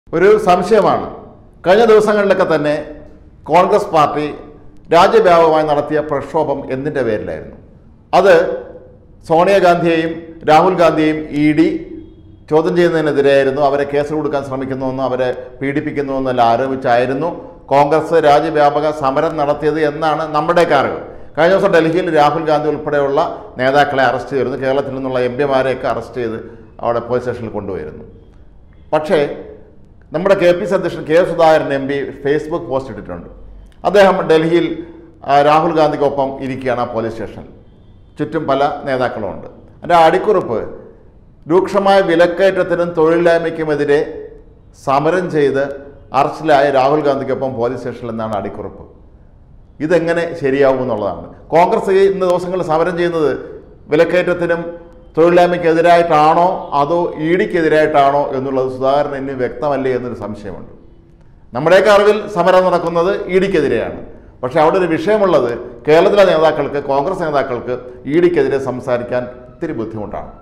ഒരു സംശയമാണ് കഴിഞ്ഞ ദിവസങ്ങളിലൊക്കെ തന്നെ കോൺഗ്രസ് പാർട്ടി രാജ്യവ്യാപകമായി നടത്തിയ പ്രക്ഷോഭം എന്തിൻ്റെ പേരിലായിരുന്നു അത് സോണിയാഗാന്ധിയെയും രാഹുൽ ഗാന്ധിയെയും ഇ ഡി ചോദ്യം ചെയ്യുന്നതിനെതിരെയായിരുന്നു അവരെ കേസ് കൊടുക്കാൻ ശ്രമിക്കുന്നുവെന്നും അവരെ പീഡിപ്പിക്കുന്നുവെന്നെല്ലാം ആരോപിച്ചായിരുന്നു കോൺഗ്രസ് രാജ്യവ്യാപക സമരം നടത്തിയത് എന്നാണ് നമ്മുടെയൊക്കെ അറിവ് കഴിഞ്ഞ ദിവസം ഡൽഹിയിൽ രാഹുൽ ഗാന്ധി ഉൾപ്പെടെയുള്ള നേതാക്കളെ അറസ്റ്റ് ചെയ്തിരുന്നു കേരളത്തിൽ നിന്നുള്ള എം പിമാരെയൊക്കെ അറസ്റ്റ് ചെയ്ത് അവിടെ പോലീസ് സ്റ്റേഷനിൽ കൊണ്ടുപോയിരുന്നു പക്ഷേ നമ്മുടെ കെ പി സി അധ്യക്ഷൻ K Sudhakaran M P Facebook post ഇട്ടിട്ടുണ്ട് അദ്ദേഹം ഡൽഹിയിൽ ആ, രാഹുൽ ഗാന്ധിക്കൊപ്പം ഇരിക്കുകയാണ് ആ പോലീസ് സ്റ്റേഷനിൽ ചുറ്റും പല നേതാക്കളുമുണ്ട് അതിൻ്റെ അടിക്കുറിപ്പ് രൂക്ഷമായ വിലക്കയറ്റത്തിനും തൊഴിലില്ലായ്മയ്ക്കുമെതിരെ സമരം ചെയ്ത് അറസ്റ്റിലായ രാഹുൽ ഗാന്ധിക്കൊപ്പം പോലീസ് സ്റ്റേഷനിൽ എന്നാണ് അടിക്കുറിപ്പ് ഇതെങ്ങനെ ശരിയാവും എന്നുള്ളതാണ് കോൺഗ്രസ് ഈ ഇന്ന് ദിവസങ്ങളിൽ സമരം ചെയ്യുന്നത് വിലക്കയറ്റത്തിനും തൊഴിലില്ലായ്മയ്ക്കെതിരായിട്ടാണോ അതോ ഇ ഡിക്കെതിരായിട്ടാണോ എന്നുള്ളത് സുധാകരൻ ഇനി വ്യക്തമല്ലേ എന്നൊരു സംശയമുണ്ട് നമ്മുടെയൊക്കെ അറിവിൽ സമരം നടക്കുന്നത് ഇ ഡിക്കെതിരെയാണ് പക്ഷേ അവിടെ ഒരു വിഷയമുള്ളത് കേരളത്തിലെ നേതാക്കൾക്ക് കോൺഗ്രസ് നേതാക്കൾക്ക് ഇ ഡിക്കെതിരെ സംസാരിക്കാൻ ഇത്തിരി ബുദ്ധിമുട്ടാണ്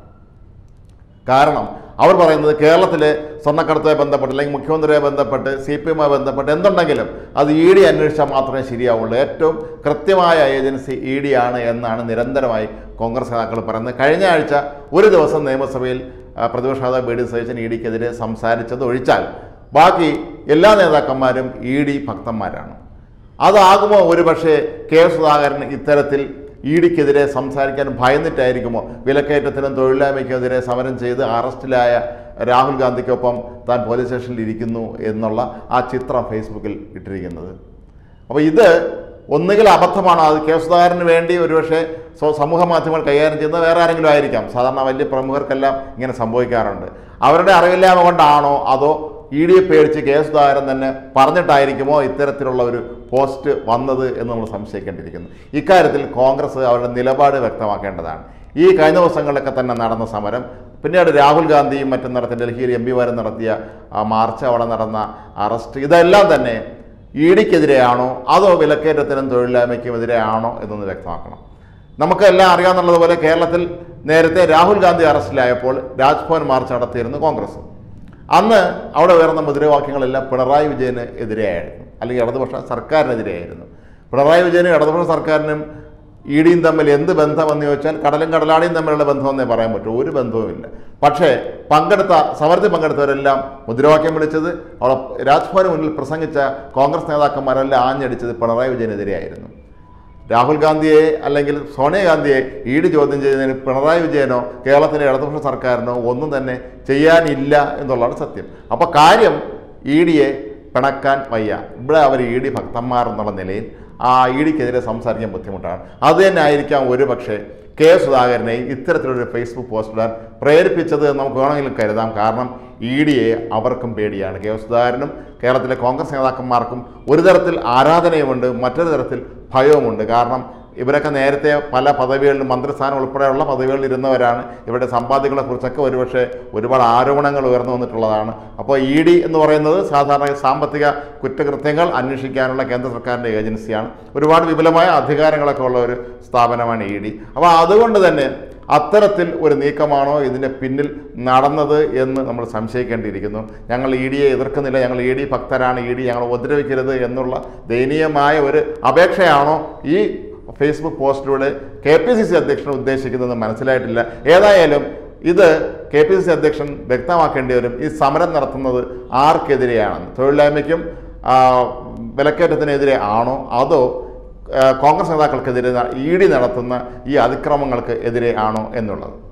കാരണം അവർ പറയുന്നത് കേരളത്തിലെ സ്വർണ്ണക്കടത്തുമായി ബന്ധപ്പെട്ട് അല്ലെങ്കിൽ മുഖ്യമന്ത്രിയെ ബന്ധപ്പെട്ട് സി പി എമ്മുമായി ബന്ധപ്പെട്ട് എന്തുണ്ടെങ്കിലും അത് ഇ ഡി അന്വേഷിച്ചാൽ മാത്രമേ ശരിയാവുള്ളൂ ഏറ്റവും കൃത്യമായ ഏജൻസി ഇ ഡി ആണ് എന്നാണ് നിരന്തരമായി കോൺഗ്രസ് നേതാക്കൾ പറയുന്നത് കഴിഞ്ഞ ആഴ്ച ഒരു ദിവസം നിയമസഭയിൽ ആ, പ്രതിപക്ഷ നേതാവ് ബി ഡി സതീശൻ ഇ ഡിക്കെതിരെ സംസാരിച്ചത് ഒഴിച്ചാൽ ബാക്കി എല്ലാ നേതാക്കന്മാരും ഇ ഡി ഭക്തന്മാരാണ് അതാകുമോ ഒരുപക്ഷെ കെ സുധാകരൻ ഇത്തരത്തിൽ ഇ ഡിക്കെതിരെ സംസാരിക്കാൻ ഭയന്നിട്ടായിരിക്കുമോ വിലക്കയറ്റത്തിനും തൊഴിലില്ലായ്മയ്ക്കെതിരെ സമരം ചെയ്ത് അറസ്റ്റിലായ രാഹുൽ ഗാന്ധിക്കൊപ്പം താൻ പോലീസ് സ്റ്റേഷനിൽ ഇരിക്കുന്നു എന്നുള്ള ആ ചിത്രം ഫേസ്ബുക്കിൽ ഇട്ടിരിക്കുന്നത് അപ്പോൾ ഇത് ഒന്നുകിൽ അബദ്ധമാണ് അത് കെ സുധാകരന് വേണ്ടി ഒരുപക്ഷെ സ്വ- സമൂഹ മാധ്യമങ്ങൾ കൈകാര്യം ചെയ്യുന്ന വേറെ ആരെങ്കിലും ആയിരിക്കാം സാധാരണ വലിയ പ്രമുഖർക്കെല്ലാം ഇങ്ങനെ സംഭവിക്കാറുണ്ട് അവരുടെ അറിവില്ലായ്മ കൊണ്ടാണോ അതോ ഇ ഡിയെ പേടിച്ച് കെ സുധാകരൻ തന്നെ പറഞ്ഞിട്ടായിരിക്കുമോ ഇത്തരത്തിലുള്ള ഒരു പോസ്റ്റ് വന്നത് എന്ന് നമ്മൾ സംശയിക്കേണ്ടിയിരിക്കുന്നു ഇക്കാര്യത്തിൽ കോൺഗ്രസ് അവരുടെ നിലപാട് വ്യക്തമാക്കേണ്ടതാണ് ഈ കഴിഞ്ഞ ദിവസങ്ങളിലൊക്കെ തന്നെ നടന്ന സമരം പിന്നീട് രാഹുൽ ഗാന്ധിയും മറ്റും നടത്തിയ ഡൽഹിയിൽ എം പിമാരും നടത്തിയ ആ മാർച്ച് അവിടെ നടന്ന അറസ്റ്റ് ഇതെല്ലാം തന്നെ ഇ ഡിക്കെതിരെയാണോ അതോ വിലക്കയറ്റത്തിനും തൊഴിലില്ലായ്മയ്ക്കും എതിരെയാണോ എന്നൊന്ന് വ്യക്തമാക്കണം നമുക്കെല്ലാം അറിയാവുന്നതുപോലെ കേരളത്തിൽ നേരത്തെ രാഹുൽ ഗാന്ധി അറസ്റ്റിലായപ്പോൾ രാജ്ഭവൻ മാർച്ച് നടത്തിയിരുന്നു കോൺഗ്രസ് അന്ന് അവിടെ ഉയർന്ന മുദ്രാവാക്യങ്ങളെല്ലാം പിണറായി വിജയന് എതിരെയായിരുന്നു അല്ലെങ്കിൽ ഇടതുപക്ഷ സർക്കാരിനെതിരെയായിരുന്നു പിണറായി വിജയനും ഇടതുപക്ഷ സർക്കാരിനും ഇ ഡിയും തമ്മിൽ എന്ത് ബന്ധമെന്ന് ചോദിച്ചാൽ കടലും കടലാടിയും തമ്മിലുള്ള ബന്ധമെന്നേ പറയാൻ പറ്റൂ ഒരു ബന്ധവുമില്ല പക്ഷേ പങ്കെടുത്ത സമരത്തിൽ പങ്കെടുത്തവരെല്ലാം മുദ്രാവാക്യം വിളിച്ചത് അവിടെ രാജ്ഭവന് മുന്നിൽ പ്രസംഗിച്ച കോൺഗ്രസ് നേതാക്കന്മാരെല്ലാം ആഞ്ഞടിച്ചത് പിണറായി വിജയനെതിരെയായിരുന്നു രാഹുൽ ഗാന്ധിയെ അല്ലെങ്കിൽ സോണിയാഗാന്ധിയെ ഇ ഡി ചോദ്യം ചെയ്യുന്നതിന് പിണറായി വിജയനോ കേരളത്തിലെ ഇടതുപക്ഷ സർക്കാരിനോ ഒന്നും തന്നെ ചെയ്യാനില്ല എന്നുള്ളതാണ് സത്യം അപ്പോൾ കാര്യം ഇ ഡിയെ പിണക്കാൻ വയ്യ ഇവിടെ അവർ ഇ ഡി ഭക്തന്മാർ എന്നുള്ള നിലയിൽ ആ ഇ ഡിക്കെതിരെ സംസാരിക്കാൻ ബുദ്ധിമുട്ടാണ് അത് തന്നെ ആയിരിക്കാം ഒരു പക്ഷേ കെ സുധാകരനെയും ഇത്തരത്തിലൊരു ഫേസ്ബുക്ക് പോസ്റ്റ് ഇടാൻ പ്രേരിപ്പിച്ചത് എന്ന് നമുക്ക് വേണമെങ്കിലും കരുതാം കാരണം ഇ ഡിയെ അവർക്കും പേടിയാണ് കെ സുധാകരനും കേരളത്തിലെ കോൺഗ്രസ് നേതാക്കന്മാർക്കും ഒരു തരത്തിൽ ആരാധനയുമുണ്ട് മറ്റൊരു തരത്തിൽ ഭയവുമുണ്ട് കാരണം ഇവരൊക്കെ നേരത്തെ പല പദവികളിലും മന്ത്രിസ്ഥാനം ഉൾപ്പെടെയുള്ള പദവികളിൽ ഇരുന്നവരാണ് ഇവരുടെ സമ്പാദ്യങ്ങളെ കുറിച്ചൊക്കെ ഒരുപക്ഷെ ഒരുപാട് ആരോപണങ്ങൾ ഉയർന്നു വന്നിട്ടുള്ളതാണ് അപ്പോൾ ഇ ഡി എന്ന് പറയുന്നത് സാധാരണ സാമ്പത്തിക കുറ്റകൃത്യങ്ങൾ അന്വേഷിക്കാനുള്ള കേന്ദ്ര സർക്കാരിൻ്റെ ഏജൻസിയാണ് ഒരുപാട് വിപുലമായ അധികാരങ്ങളൊക്കെ ഉള്ള ഒരു സ്ഥാപനമാണ് ഇ ഡി അപ്പോൾ അതുകൊണ്ട് തന്നെ അത്തരത്തിൽ ഒരു നീക്കമാണോ ഇതിൻ്റെ പിന്നിൽ നടന്നത് എന്ന് നമ്മൾ സംശയിക്കേണ്ടിയിരിക്കുന്നു ഞങ്ങൾ ഇ ഡിയെ എതിർക്കുന്നില്ല ഞങ്ങൾ ഇ ഡി ഭക്തരാണ് ഇ ഡി ഞങ്ങൾ ഉപദ്രവിക്കരുത് എന്നുള്ള ദയനീയമായ ഒരു അപേക്ഷയാണോ ഈ ഫേസ്ബുക്ക് പോസ്റ്റിലൂടെ കെ പി സി സി അധ്യക്ഷൻ ഉദ്ദേശിക്കുന്നത് മനസ്സിലായിട്ടില്ല ഏതായാലും ഇത് കെ പി സി സി അധ്യക്ഷൻ വ്യക്തമാക്കേണ്ടി വരും ഈ സമരം നടത്തുന്നത് ആർക്കെതിരെയാണെന്ന് തൊഴിലില്ലായ്മയ്ക്കും ആ, വിലക്കയറ്റത്തിനെതിരെ ആണോ അതോ ആ, കോൺഗ്രസ് നേതാക്കൾക്കെതിരെ ഇ ഡി നടത്തുന്ന ഈ അതിക്രമങ്ങൾക്ക് എതിരെ ആണോ എന്നുള്ളത്